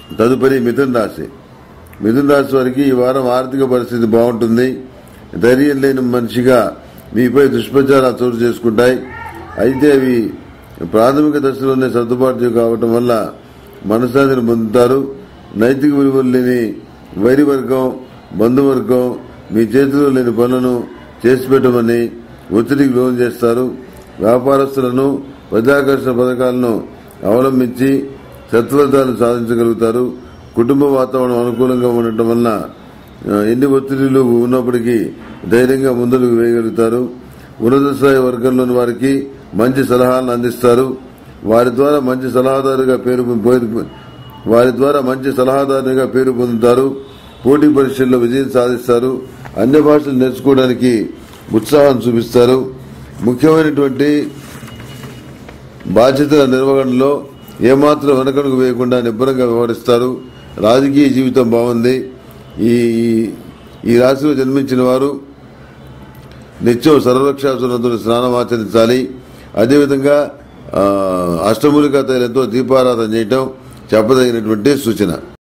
తదుపరి మిథున్ రాశి మిథున్ రాశి వారికి ఈ వారం ఆర్థిక పరిస్థితి బాగుంటుంది ధైర్యం లేని మనిషిగా మీపై దుష్ప్రచారాలు చోటు చేసుకుంటాయి అయితే అవి ప్రాథమిక దశలోనే సర్దుబాటు కావటం వల్ల మనశ్శాంతిని పొందుతారు నైతిక విలువలు లేని వైరి వర్గం బంధువర్గం మీ చేతిలో లేని పనులను చేసి పెట్టమని ఒత్తిడికి లోన్ చేస్తారు వ్యాపారస్తులను ప్రజాకర్షణ పథకాలను అవలంబించి సత్ఫలితాలను సాధించగలుగుతారు కుటుంబ వాతావరణం అనుకూలంగా ఉండటం వలన ఆ, ఎన్ని ఒత్తిడిలు ఉన్నప్పటికీ ధైర్యంగా ముందుకు వేయగలుగుతారు ఉన్నత స్థాయి వర్గంలోని వారికి మంచి సలహాలను అందిస్తారు వారి ద్వారా మంచి సలహాదారుగా పేరు పొంది- వారి ద్వారా మంచి సలహాదారునిగా పేరు పొందుతారు పోటీ పరీక్షల్లో విజయం సాధిస్తారు అన్య భాషలు నేర్చుకోవడానికి ఉత్సాహం చూపిస్తారు ముఖ్యమైనటువంటి బాధ్యతల నిర్వహణలో ఏమాత్రం వెనకడుగు వేయకుండా నిబ్బరంగా వ్యవహరిస్తారు రాజకీయ జీవితం బాగుంది ఈ ఈ- ఈ రాశిలో జన్మించిన వారు నిత్యం సర్వరక్షాసునందుని స్నానం ఆచరించాలి అదేవిధంగా ఆ, అష్టమూలికా తైలంతో దీపారాధన చేయటం చెప్పదగినటువంటి సూచన